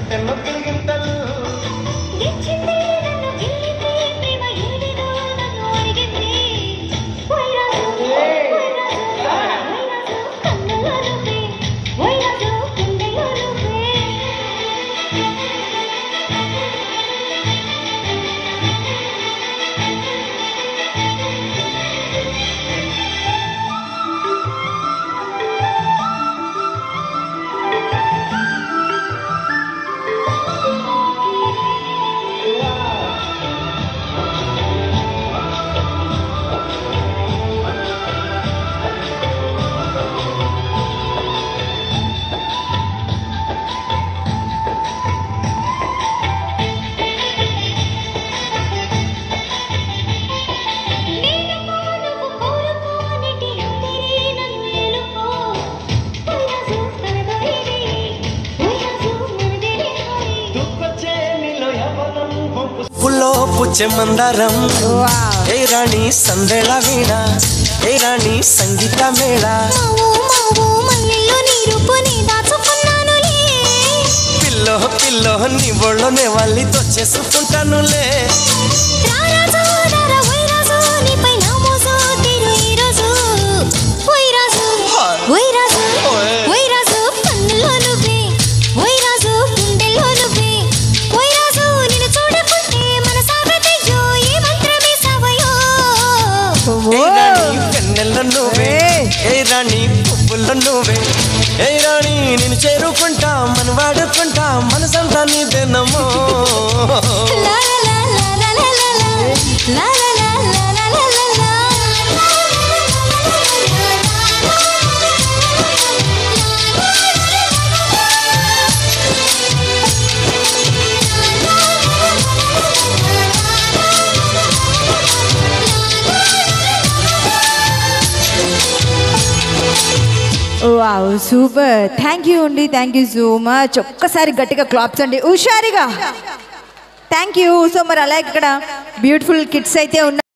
ఎన్నో గిలిగింతలు గిచ్చింది నన్ను గిల్లింది ప్రేమ ఏడిదో నన్ను అడిగింది వైరాజు వైరాజు వైరాజు కన్నులో నువ్వే వైరాజు గుండెలో నువ్వే నేను నువ్వు కోరుకో నీటి అందరి నన్ను ఎలుకో వైరాజు తనదైది వైరాజు మనదిరి హరి దుఃఖొచ్చే నీలో యవ్వనం గుంపు పుల్లో పుచ్చే మందారం ఏ రాణి సందేళ వీణ ఏ రాణి సంగీత మేళ మావో మావో మల్లెల్లో నీ రూపుని దాచుకున్నానులే పిల్లో పిల్లో నీ ఒళ్ళోనే వాళ్ళి తొచ్చేసుకుంటానులే రారాజు రారా వైరాజు నీపై నా మోజు తీరు ఈరోజు వైరాజు వైరాజు వైరాజు కన్నుల్లో నువ్వే వైరాజు గుండెల్లో నువ్వే వైరాజు నిన్ను చూడకుంటే మన సాగతయ్యో ఏ మంత్రమే సావయో ఏ రాణి కన్నెల్లో నువ్వే ఏ రాణి పువ్వుల్లో నువ్వే ఏ రాణి నేను చేరుకుంటా మన వాడుకుంటా మనసంతా నీదేనమ్మో లా లా లా లా లా లా లా. లా లా లా లా లా లా లా లా. వావ్ సూపర్ థ్యాంక్ యూ అండి థ్యాంక్ యూ సో మచ్ ఒక్కసారి గట్టిగా క్లాప్స్ అండి హుషారుగా థ్యాంక్ యూ సో మరి అలా ఇక్కడ బ్యూటిఫుల్ కిడ్స్ అయితే ఉన్నారు